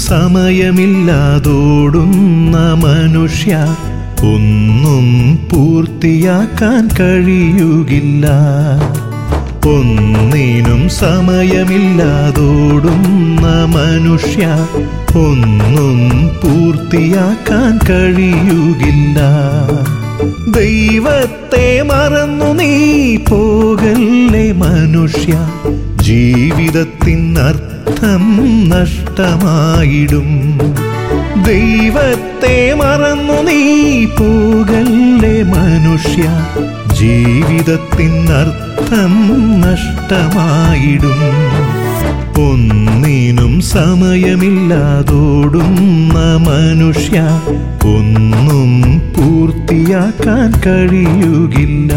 സമയമില്ലാതോടുന്ന മനുഷ്യ ഒന്നും പൂർത്തിയാക്കാൻ കഴിയുകില്ല ഒന്നിനും സമയമില്ലാതോടുന്ന മനുഷ്യ ഒന്നും പൂർത്തിയാക്കാൻ കഴിയുകില്ല ദൈവത്തെ മറന്നു നീ പോകല്ലേ മനുഷ്യ ജീവിതത്തിനർത്ഥം നഷ്ടമായിടും ദൈവത്തെ മറന്നു നീ പോകല്ലേ മനുഷ്യ ജീവിതത്തിനർത്ഥം നഷ്ടമായിടും ഒന്നിനും സമയമില്ലാതോടുന്ന മനുഷ്യ ഒന്നും പൂർത്തിയാക്കാൻ കഴിയുകില്ല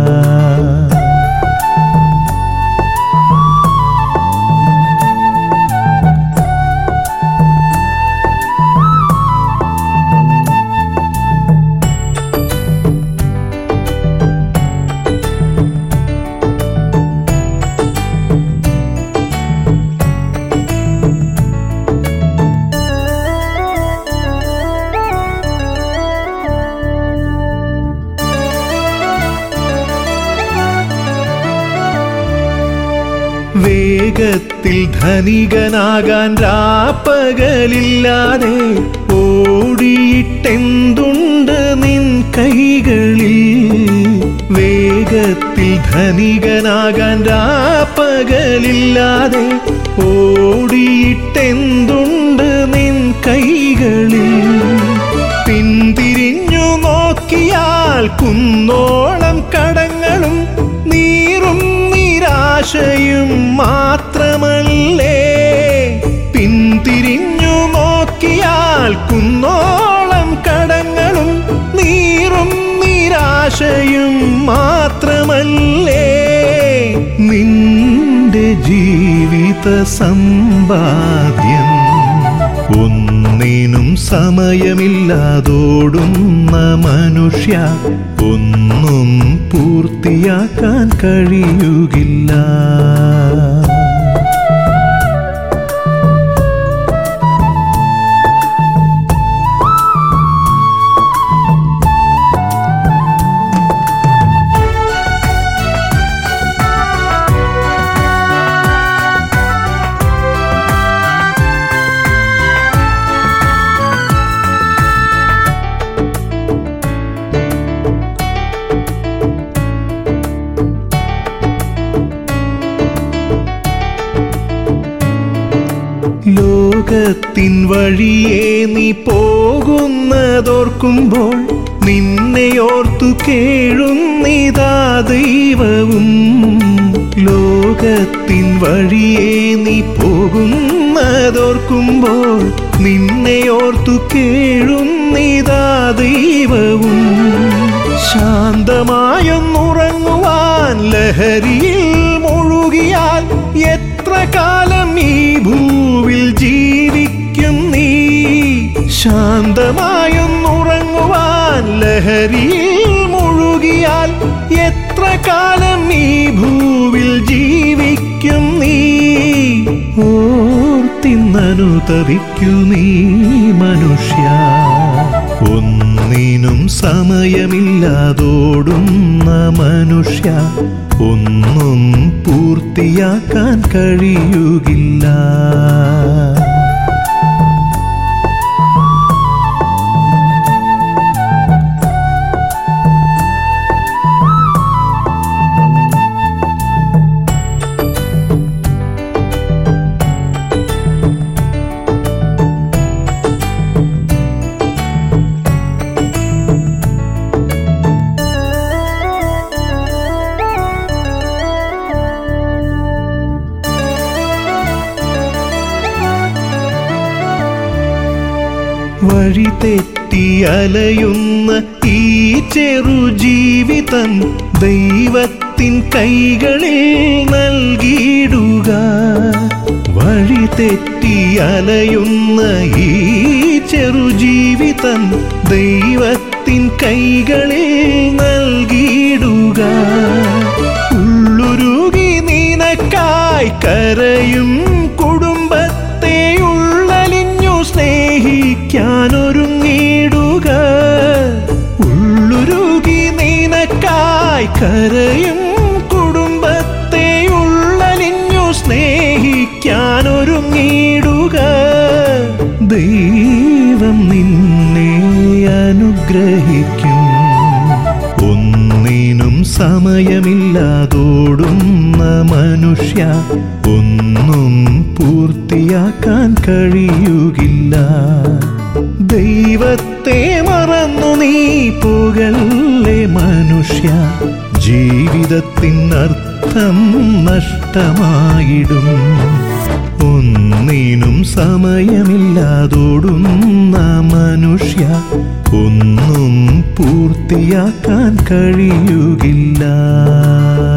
വേഗത്തിൽ ധനികനാകാൻ രാപ്പകലില്ലാതെ ഓടിയിട്ടെന്തുണ്ട് നിൻ കൈകളിൽ വേഗത്തിൽ ധനികനാകാൻ രാപ്പകലില്ലാതെ ഓടിയിട്ടെന്തുണ്ട് നിൻ കൈകളിൽ പിന്തിരിഞ്ഞു നോക്കിയാൽ കുന്നോളം കടങ്ങളും നീറും നിരാശയും മാത്രമല്ലേ പിന്തിരിഞ്ഞു നോക്കിയാൽ കുന്നോളം കടങ്ങളും നീറും നിരാശയും മാത്രമല്ലേ നിന്റെ ജീവിത സമ്പാദ്യം ഒന്നിനും സമയമില്ലാതോടുന്ന മനുഷ്യ ഒന്നും പൂർത്തിയാക്കാൻ കഴിയുകില്ല ലോകത്തിൻ വഴിയെ നീ പോകുന്നതോർക്കുമ്പോൾ നിന്നെയോർത്തു കേഴുന്നിതാ ദൈവവും ലോകത്തിൻ വഴിയെ നീ പോകുന്നതോർക്കുമ്പോൾ നിന്നെയോർത്തു കേഴുന്നിതാ ദൈവവും ശാന്തമായൊന്നുറങ്ങുവാൻ ലഹരിയിൽ മുഴുകിയാൽ എത്ര കാലം ഈ ഭൂവിൽ ജീവിക്കും നീ ശാന്തമായൊന്നുറങ്ങുവാൻ ലഹരിയിൽ മുഴുകിയാൽ എത്ര കാലം ഈ ഭൂവിൽ ജീവിക്കും നീ ഓർത്തിന്നനുതപിക്കു നീ മനുഷ്യ ഒന്നിനും സമയമില്ലാതോടുന്ന മനുഷ്യ ഒന്നും പൂർത്തിയാക്കാൻ കഴിയുകില്ല വഴി തെറ്റി അലയുന്ന ഈ ചെറു ജീവിതം ദൈവത്തിൻ കൈകളിൽ നൽകിയിടുക വഴി തെറ്റി അലയുന്ന ഈ ചെറു ജീവിതം ദൈവത്തിൻ കൈകളിൽ നൽകിയിടുക ഉള്ളുരുകി നിനക്കായി കരയും കുടുംബത്തെ ഉള്ളലിഞ്ഞു സ്നേഹിക്കാനൊരുങ്ങിടുക ഉള്ളുരുകി നിനക്കായി കരയും കുടുംബത്തെ ഉള്ളലിഞ്ഞു സ്നേഹിക്കാനൊരുങ്ങിടുക ദൈവം നിന്നെ അനുഗ്രഹിക്കും ഒന്നിനും സമയമില്ലാതോടുന്ന മനുഷ്യ ഒന്നും പൂർത്തിയാക്കാൻ കഴിയുകില്ല ദൈവത്തെ മറന്നു നീ പോകല്ലേ മനുഷ്യ ജീവിതത്തിനർത്ഥം നഷ്ടമായിടും ഒന്നിനും സമയമില്ലാതോടുന്ന മനുഷ്യ ഒന്നും പൂർത്തിയാക്കാൻ കഴിയുകില്ല